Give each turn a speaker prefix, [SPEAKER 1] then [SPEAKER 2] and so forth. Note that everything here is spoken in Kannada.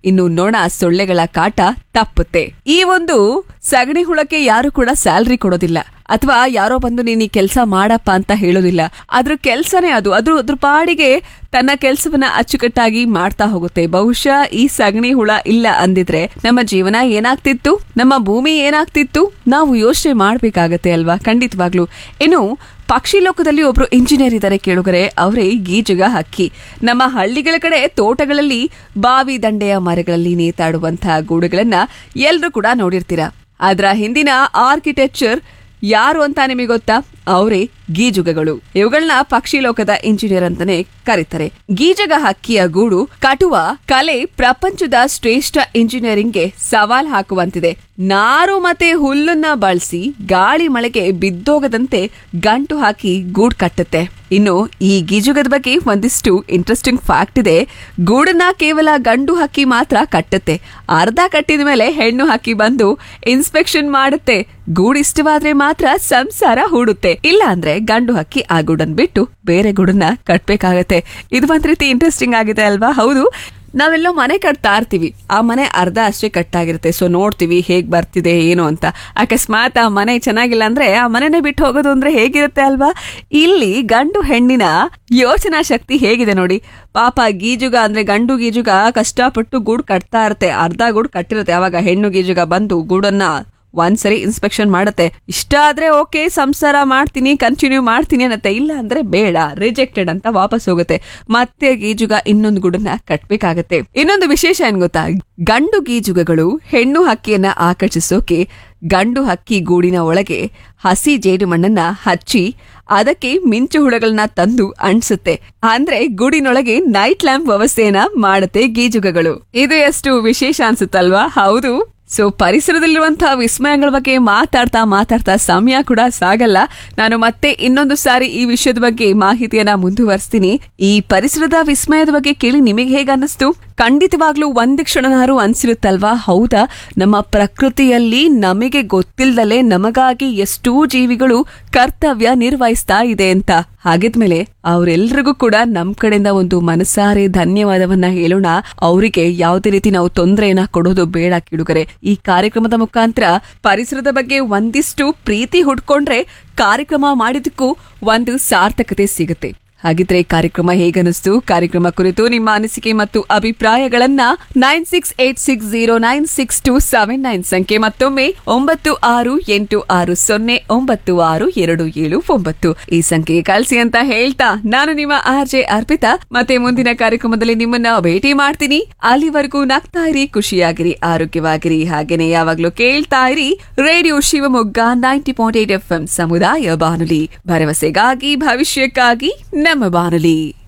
[SPEAKER 1] ಇನ್ನು ನೊಣ ಸೊಳ್ಳೆಗಳ ಕಾಟ ತಪ್ಪುತ್ತೆ ಈ ಒಂದು ಸಗಣಿ ಹುಳಕ್ಕೆ ಯಾರು ಕೂಡ ಸ್ಯಾಲ್ರಿ ಕೊಡೋದಿಲ್ಲ ಅಥವಾ ಯಾರೋ ಬಂದು ನೀನ್ ಈ ಕೆಲಸ ಮಾಡಪ್ಪ ಅಂತ ಹೇಳೋದಿಲ್ಲ ಅದ್ರ ಕೆಲ್ಸನೇ ಅದು ಅದ್ರ ಅದ್ರ ಪಾಡಿಗೆ ತನ್ನ ಕೆಲಸವನ್ನ ಅಚ್ಚುಕಟ್ಟಾಗಿ ಮಾಡ್ತಾ ಹೋಗುತ್ತೆ ಬಹುಶಃ ಈ ಸಗಣಿ ಹುಳ ಇಲ್ಲ ಅಂದಿದ್ರೆ ನಮ್ಮ ಜೀವನ ಏನಾಗ್ತಿತ್ತು ನಮ್ಮ ಭೂಮಿ ಏನಾಗ್ತಿತ್ತು ನಾವು ಯೋಚನೆ ಮಾಡ್ಬೇಕಾಗತ್ತೆ ಅಲ್ವಾ ಖಂಡಿತವಾಗ್ಲು ಇನ್ನು ಪಕ್ಷಿ ಲೋಕದಲ್ಲಿ ಒಬ್ರು ಇಂಜಿನಿಯರ್ ಇದ್ದಾರೆ ಕೇಳುಗರೆ ಅವರೇ ಗೀಜುಗ ಹಕ್ಕಿ ನಮ್ಮ ಹಳ್ಳಿಗಳ ಕಡೆ ತೋಟಗಳಲ್ಲಿ ಬಾವಿ ದಂಡೆಯ ಮರಗಳಲ್ಲಿ ನೇತಾಡುವಂತಹ ಗೂಡುಗಳನ್ನ ಎಲ್ರೂ ಕೂಡ ನೋಡಿರ್ತೀರಾ ಅದರ ಹಿಂದಿನ ಆರ್ಕಿಟೆಕ್ಚರ್ ಯಾರು ಅಂತ ನಿಮಗೆ ಗೊತ್ತಾ ಅವರೇ ಗೀಜುಗಗಳು ಇವುಗಳನ್ನ ಪಕ್ಷಿ ಲೋಕದ ಇಂಜಿನಿಯರ್ ಅಂತಾನೆ ಕರೀತಾರೆ ಗೀಜಗ ಹಕ್ಕಿಯ ಗೂಡು ಕಟುವ ಕಲೆ ಪ್ರಪಂಚದ ಶ್ರೇಷ್ಠ ಇಂಜಿನಿಯರಿಂಗ್ಗೆ ಸವಾಲ್ ಹಾಕುವಂತಿದೆ ನಾರು ಮತ್ತೆ ಹುಲ್ಲನ್ನ ಬಳಸಿ ಗಾಳಿ ಮಳೆಗೆ ಬಿದ್ದೋಗದಂತೆ ಗಂಟು ಹಾಕಿ ಗೂಡ್ ಕಟ್ಟುತ್ತೆ ಇನ್ನು ಈ ಗೀಜುಗದ ಬಗ್ಗೆ ಒಂದಿಷ್ಟು ಇಂಟ್ರೆಸ್ಟಿಂಗ್ ಫ್ಯಾಕ್ಟ್ ಇದೆ ಗೂಡನ್ನ ಕೇವಲ ಗಂಡು ಹಕ್ಕಿ ಮಾತ್ರ ಕಟ್ಟುತ್ತೆ ಅರ್ಧ ಕಟ್ಟಿದ ಮೇಲೆ ಹೆಣ್ಣು ಹಕ್ಕಿ ಬಂದು ಇನ್ಸ್ಪೆಕ್ಷನ್ ಮಾಡುತ್ತೆ ಗೂಡು ಇಷ್ಟವಾದ್ರೆ ಮಾತ್ರ ಸಂಸಾರ ಹೂಡುತ್ತೆ ಇಲ್ಲ ಅಂದ್ರೆ ಗಂಡು ಹಕ್ಕಿ ಆ ಗೂಡನ್ ಬಿಟ್ಟು ಬೇರೆ ಗೂಡನ್ನ ಕಟ್ಬೇಕಾಗತ್ತೆ ಇದು ಒಂದ್ ರೀತಿ ಇಂಟ್ರೆಸ್ಟಿಂಗ್ ಆಗಿದೆ ಅಲ್ವಾ ಹೌದು ನಾವೆಲ್ಲೋ ಮನೆ ಕಟ್ತಾ ಇರ್ತೀವಿ ಆ ಮನೆ ಅರ್ಧ ಅಷ್ಟೇ ಕಟ್ಟಾಗಿರುತ್ತೆ ಸೊ ನೋಡ್ತೀವಿ ಹೇಗ್ ಬರ್ತಿದೆ ಏನು ಅಂತ ಅಕಸ್ಮಾತ್ ಆ ಮನೆ ಚೆನ್ನಾಗಿಲ್ಲ ಅಂದ್ರೆ ಆ ಮನೆನೇ ಬಿಟ್ಟು ಹೋಗೋದು ಅಂದ್ರೆ ಹೇಗಿರುತ್ತೆ ಅಲ್ವಾ ಇಲ್ಲಿ ಗಂಡು ಹೆಣ್ಣಿನ ಯೋಚನಾ ಶಕ್ತಿ ಹೇಗಿದೆ ನೋಡಿ ಪಾಪ ಗೀಜುಗ ಅಂದ್ರೆ ಗಂಡು ಗೀಜುಗ ಕಷ್ಟಪಟ್ಟು ಗೂಡು ಕಟ್ತಾ ಇರುತ್ತೆ ಅರ್ಧ ಗೂಡು ಕಟ್ಟಿರುತ್ತೆ ಅವಾಗ ಹೆಣ್ಣು ಗೀಜುಗ ಬಂದು ಗೂಡನ್ನ ಒಂದ್ಸರಿ ಇನ್ಸ್ಪೆಕ್ಷನ್ ಮಾಡುತ್ತೆ ಇಷ್ಟ ಆದ್ರೆ ಓಕೆ ಸಂಸಾರ ಮಾಡ್ತೀನಿ ಕಂಟಿನ್ಯೂ ಮಾಡ್ತೀನಿ ಅನ್ನತ್ತೆ ಇಲ್ಲ ಅಂದ್ರೆ ಬೇಡ ರಿಜೆಕ್ಟೆಡ್ ಅಂತ ವಾಪಸ್ ಹೋಗುತ್ತೆ ಮತ್ತೆ ಗೀಜುಗ ಇನ್ನೊಂದು ಗೂಡನ್ನ ಕಟ್ಬೇಕಾಗತ್ತೆ ಇನ್ನೊಂದು ವಿಶೇಷ ಏನ್ ಗೊತ್ತಾ ಗಂಡು ಗೀಜುಗಗಳು ಹೆಣ್ಣು ಹಕ್ಕಿಯನ್ನ ಆಕರ್ಷಿಸೋಕೆ ಗಂಡು ಹಕ್ಕಿ ಗೂಡಿನ ಒಳಗೆ ಹಸಿ ಜೇಡಿಮಣ್ಣನ್ನ ಹಚ್ಚಿ ಅದಕ್ಕೆ ಮಿಂಚು ಹುಳಗಳನ್ನ ತಂದು ಅಂಟಿಸುತ್ತೆ ಅಂದ್ರೆ ಗೂಡಿನೊಳಗೆ ನೈಟ್ ಲ್ಯಾಂಪ್ ವ್ಯವಸ್ಥೆಯನ್ನ ಮಾಡುತ್ತೆ ಗೀಜುಗಗಳು ಇದು ಎಷ್ಟು ವಿಶೇಷ ಅನ್ಸುತ್ತಲ್ವಾ ಹೌದು ಸೊ ಪರಿಸರದಲ್ಲಿರುವಂತಹ ವಿಸ್ಮಯಗಳ ಬಗ್ಗೆ ಮಾತಾಡ್ತಾ ಮಾತಾಡ್ತಾ ಸಮಯ ಕೂಡ ಸಾಗಲ್ಲ ನಾನು ಮತ್ತೆ ಇನ್ನೊಂದು ಸಾರಿ ಈ ವಿಷಯದ ಬಗ್ಗೆ ಮಾಹಿತಿಯನ್ನ ಮುಂದುವರಿಸ್ತೀನಿ ಈ ಪರಿಸರದ ವಿಸ್ಮಯದ ಬಗ್ಗೆ ಕೇಳಿ ನಿಮಗೆ ಹೇಗೆ ಅನ್ನಿಸ್ತು ಖಂಡಿತವಾಗ್ಲೂ ಒಂದು ಕ್ಷಣನಾರು ಅನ್ಸಿರುತ್ತಲ್ವಾ ಹೌದಾ ನಮ್ಮ ಪ್ರಕೃತಿಯಲ್ಲಿ ನಮಗೆ ಗೊತ್ತಿಲ್ದಲೆ ನಮಗಾಗಿ ಎಷ್ಟೋ ಜೀವಿಗಳು ಕರ್ತವ್ಯ ನಿರ್ವಹಿಸ್ತಾ ಇದೆ ಅಂತ ಹಾಗಿದ್ಮೇಲೆ ಅವರೆಲ್ರಿಗೂ ಕೂಡ ನಮ್ ಕಡೆಯಿಂದ ಒಂದು ಮನಸಾರೆ ಧನ್ಯವಾದವನ್ನ ಹೇಳೋಣ ಅವರಿಗೆ ಯಾವುದೇ ರೀತಿ ನಾವು ತೊಂದರೆಯನ್ನ ಕೊಡೋದು ಬೇಡ ಕಿಡುಗರೆ ಈ ಕಾರ್ಯಕ್ರಮದ ಮುಖಾಂತರ ಪರಿಸರದ ಬಗ್ಗೆ ಒಂದಿಷ್ಟು ಪ್ರೀತಿ ಹುಡ್ಕೊಂಡ್ರೆ ಕಾರ್ಯಕ್ರಮ ಮಾಡಿದಕ್ಕೂ ಒಂದು ಸಾರ್ಥಕತೆ ಸಿಗುತ್ತೆ ಹಾಗಿದ್ರೆ ಕಾರ್ಯಕ್ರಮ ಹೇಗನಿಸ್ತು ಕಾರ್ಯಕ್ರಮ ಕುರಿತು ನಿಮ್ಮ ಅನಿಸಿಕೆ ಮತ್ತು ಅಭಿಪ್ರಾಯಗಳನ್ನ nine six eight six zero nine six two seven nine ಸಂಖ್ಯೆ ಮತ್ತೊಮ್ಮೆ ಒಂಬತ್ತು ಆರು ಎಂಟು ಆರು ಸೊನ್ನೆ ಒಂಬತ್ತು ಆರು ಎರಡು ಏಳು ಒಂಬತ್ತು ಈ ಸಂಖ್ಯೆಗೆ ಕಳಿಸಿ ಅಂತ ಹೇಳ್ತಾ ನಾನು ನಿಮ್ಮ ಆರ್ ಜೆ ಅರ್ಪಿತಾ ಮತ್ತೆ ಮುಂದಿನ ಕಾರ್ಯಕ್ರಮದಲ್ಲಿ ನಿಮ್ಮನ್ನ ಭೇಟಿ ಮಾಡ್ತೀನಿ ಅಲ್ಲಿವರೆಗೂ ನಗ್ತಾ ಇರಿ ಖುಷಿಯಾಗಿರಿ ಆರೋಗ್ಯವಾಗಿರಿ ಹಾಗೇನೆ ಯಾವಾಗ್ಲೂ ಕೇಳ್ತಾ ಇರಿ radio Shivamogga ninety point eight F M ಸಮುದಾಯ ಬಾನುಲಿ ಭರವಸೆಗಾಗಿ ಭವಿಷ್ಯಕ್ಕಾಗಿ ನಮ್ಮ ಬಾನುಲಿ